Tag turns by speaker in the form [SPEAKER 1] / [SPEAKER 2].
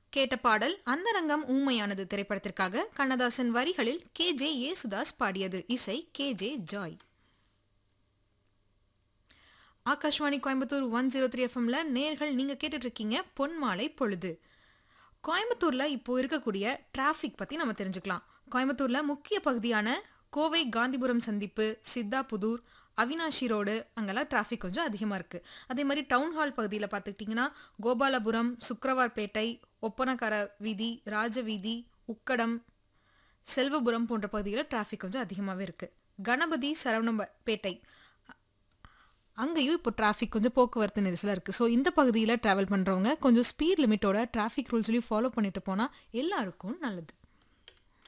[SPEAKER 1] கேட்ட பாடல் அந்தரங்கம் ஊமையானது திரைப்படத்திற்காக கண்ணதாசன் வரிகளில் கே ஜே ஏசுதாஸ் பாடியது இசை K J Joy Akashvani Coimbatore one zero three எஃப்எம்ல நேர்கள் நீங்க கேட்டுட்டு இருக்கீங்க பொன்மாலை பொழுது கோயம்புத்தூர்ல இப்போ இருக்கக்கூடிய டிராஃபிக் பத்தி நம்ம தெரிஞ்சுக்கலாம் கோயம்புத்தூர்ல முக்கிய பகுதியான கோவை காந்திபுரம் சந்திப்பு சித்தாபுதூர் அவினாஷி ரோடு அங்கெல்லாம் டிராஃபிக் கொஞ்சம் அதிகமாக இருக்குது அதே மாதிரி டவுன் ஹால் பகுதியில் பார்த்துக்கிட்டிங்கன்னா கோபாலபுரம் சுக்கரவார்பேட்டை ஒப்பனக்கார வீதி ராஜவீதி உக்கடம் செல்வபுரம் போன்ற பகுதிகளில் டிராஃபிக் கொஞ்சம் அதிகமாகவே இருக்குது கணபதி சரவணம்பேட்டை அங்கேயும் இப்போ டிராஃபிக் கொஞ்சம் போக்குவரத்து நெரிசலாக இருக்குது ஸோ இந்த பகுதியில் ட்ராவல் பண்ணுறவங்க கொஞ்சம் ஸ்பீட் லிமிட்டோட டிராஃபிக் ரூல்ஸ்லையும் ஃபாலோ பண்ணிட்டு போனால் எல்லாருக்கும் நல்லது